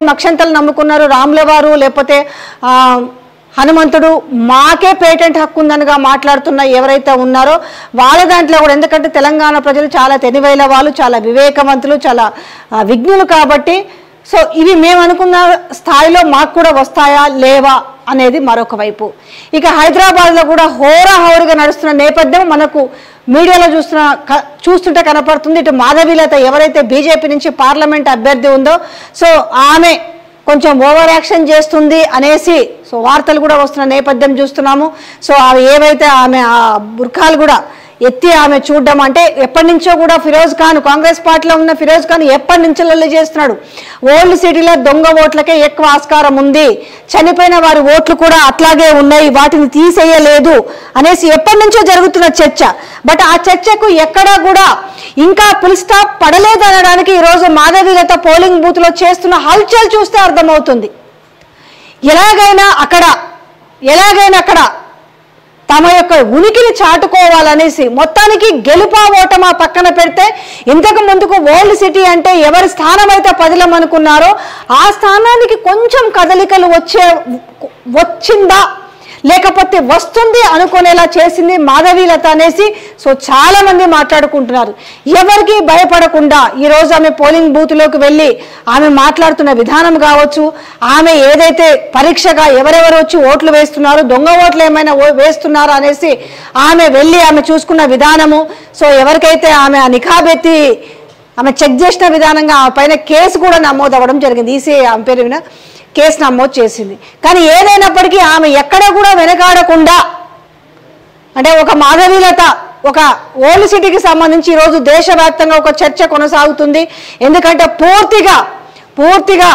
నక్షంతలు నమ్ముకున్నారు రాముల వారు లేకపోతే ఆ, హనుమంతుడు మాకే పేటెంట్ హక్కు ఉందనగా మాట్లాడుతున్న ఎవరైతే ఉన్నారో వాళ్ళ దాంట్లో కూడా ఎందుకంటే తెలంగాణ ప్రజలు చాలా తెలివైన వాళ్ళు చాలా వివేకవంతులు చాలా ఆ, విజ్ఞులు కాబట్టి సో ఇవి మేము అనుకున్న స్థాయిలో మాకు కూడా వస్తాయా లేవా అనేది మరొక వైపు ఇక హైదరాబాద్లో కూడా హోరాహోరుగా నడుస్తున్న నేపథ్యం మనకు మీడియాలో చూస్తున్న క- చూస్తుంటే కనపడుతుంది ఇటు మాధవీలత ఎవరైతే బీజేపీ నుంచి పార్లమెంట్ అభ్యర్థి ఉందో సో ఆమె కొంచెం ఓవర్ యాక్షన్ చేస్తుంది అనేసి సో వార్తలు కూడా వస్తున్న నేపథ్యం చూస్తున్నాము సో అవి ఏవైతే ఆమె ఆ బుర్ఖాలు కూడా ఎత్తి ఆమె చూడడం అంటే ఎప్పటి నుంచో కూడా ఫిరోజ్ ఖాన్ కాంగ్రెస్ పార్టీలో ఉన్న ఫిరోజ్ ఖాన్ ఎప్పటి నుంచో లొల్లి చేస్తున్నాడు ఓల్డ్ సిటీలో దొంగ ఓట్లకే ఎక్కువ ఆస్కారం ఉంది చనిపోయిన వారి ఓట్లు కూడా అట్లాగే ఉన్నాయి వాటిని తీసేయలేదు అనేసి ఎప్పటి నుంచో జరుగుతున్న చర్చ బట్ ఆ చర్చకు ఎక్కడా కూడా ఇంకా పుల్ స్టాప్ పడలేదు అనడానికి ఈరోజు మాధవీలత పోలింగ్ బూత్ లో చేస్తున్న హల్చల్ చూస్తే అర్థమవుతుంది ఎలాగైనా అక్కడ ఎలాగైనా అక్కడ తమ యొక్క ఉనికిని చాటుకోవాలనేసి మొత్తానికి గెలుపా ఓటమా పక్కన పెడితే ఇంతకు ముందుకు ఓల్డ్ సిటీ అంటే ఎవరి స్థానం అయితే పదిలం అనుకున్నారో ఆ స్థానానికి కొంచెం కదలికలు వచ్చే వచ్చిందా లేకపోతే వస్తుంది అనుకునేలా చేసింది మాధవీలత అనేసి సో చాలా మంది మాట్లాడుకుంటున్నారు ఎవరికి భయపడకుండా ఈ రోజు ఆమె పోలింగ్ బూత్లోకి వెళ్ళి ఆమె మాట్లాడుతున్న విధానం కావచ్చు ఆమె ఏదైతే పరీక్షగా ఎవరెవరు వచ్చి ఓట్లు వేస్తున్నారు దొంగ ఓట్లు ఏమైనా ఓ- వేస్తున్నారా అనేసి ఆమె వెళ్ళి ఆమె చూసుకున్న విధానము సో ఎవరికైతే ఆమె ఆ నిఖాబెత్తి ఆమె చెక్ చేసిన విధానంగా ఆ పైన కేసు కూడా నమోదు అవ్వడం జరిగింది ఈసీ ఆమె పేరు మీద కేసు నమోదు చేసింది కానీ ఏదైనప్పటికీ ఆమె ఎక్కడ కూడా వెనకాడకుండా అంటే ఒక మాధవీలత ఒక ఓల్డ్ సిటీకి సంబంధించి ఈరోజు దేశవ్యాప్తంగా ఒక చర్చ కొనసాగుతుంది ఎందుకంటే పూర్తిగా పూర్తిగా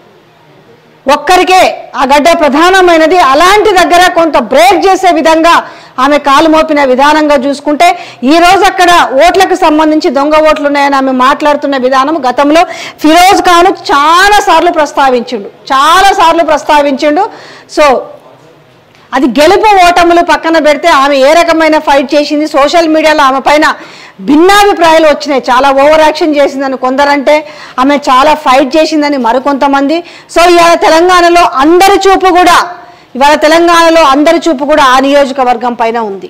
ఒక్కరికే ఆ గడ్డ ప్రధానమైనది అలాంటి దగ్గర కొంత బ్రేక్ చేసే విధంగా ఆమె కాలు మోపిన విధానంగా చూసుకుంటే ఈ రోజు అక్కడ ఓట్లకు సంబంధించి దొంగ ఓట్లు ఉన్నాయని ఆమె మాట్లాడుతున్న విధానం గతంలో ఫిరోజ్ ఖాన్ చాలా సార్లు ప్రస్తావించిండు చాలా సార్లు ప్రస్తావించిండు సో అది గెలుపు ఓటములు పక్కన పెడితే ఆమె ఏ రకమైన ఫైట్ చేసింది సోషల్ మీడియాలో ఆమె పైన భిన్నాభిప్రాయాలు వచ్చినాయి చాలా ఓవర్ యాక్షన్ చేసిందని కొందరంటే ఆమె చాలా ఫైట్ చేసిందని మరికొంతమంది సో ఇవాళ తెలంగాణలో అందరి చూపు కూడా ఇవాళ తెలంగాణలో అందరి చూపు కూడా ఆ నియోజకవర్గం పైన ఉంది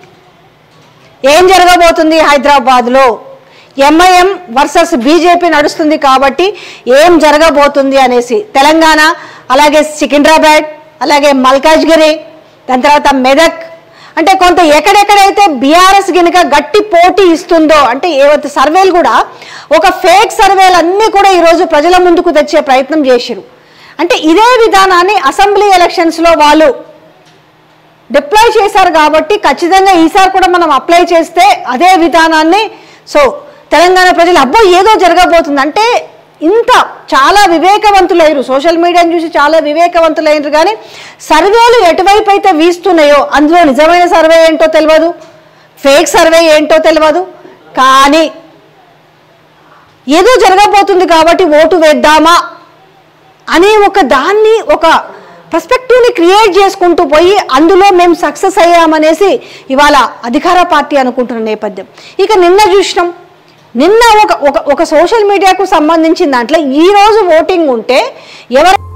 ఏం జరగబోతుంది హైదరాబాద్లో ఎంఐఎం వర్సెస్ బీజేపీ నడుస్తుంది కాబట్టి ఏం జరగబోతుంది అనేసి తెలంగాణ అలాగే సికింద్రాబాద్ అలాగే మల్కాజ్గిరి దాని తర్వాత మెదక్ అంటే కొంత ఎక్కడెక్కడైతే బీఆర్ఎస్ గినక గట్టి పోటీ ఇస్తుందో అంటే ఏవైతే సర్వేలు కూడా ఒక ఫేక్ సర్వేలు అన్నీ కూడా ఈరోజు ప్రజల ముందుకు తెచ్చే ప్రయత్నం చేసిరు అంటే ఇదే విధానాన్ని అసెంబ్లీ ఎలక్షన్స్లో వాళ్ళు డిప్లాయ్ చేశారు కాబట్టి ఖచ్చితంగా ఈసారి కూడా మనం అప్లై చేస్తే అదే విధానాన్ని సో తెలంగాణ ప్రజలు అబ్బో ఏదో జరగబోతుంది అంటే ఇంత చాలా వివేకవంతులయ్యారు సోషల్ మీడియాని చూసి చాలా వివేకవంతులయ్యారు కానీ సర్వేలు ఎటువైపు అయితే వీస్తున్నాయో అందులో నిజమైన సర్వే ఏంటో తెలియదు ఫేక్ సర్వే ఏంటో తెలియదు కానీ ఏదో జరగబోతుంది కాబట్టి ఓటు వేద్దామా అనే ఒక దాన్ని ఒక పర్స్పెక్టివ్ని క్రియేట్ చేసుకుంటూ పోయి అందులో మేము సక్సెస్ అయ్యామనేసి ఇవాళ అధికార పార్టీ అనుకుంటున్న నేపథ్యం ఇక నిన్న చూసినాం నిన్న ఒక ఒక ఒక సోషల్ మీడియాకు సంబంధించిన దాంట్లో ఈ రోజు ఓటింగ్ ఉంటే ఎవరు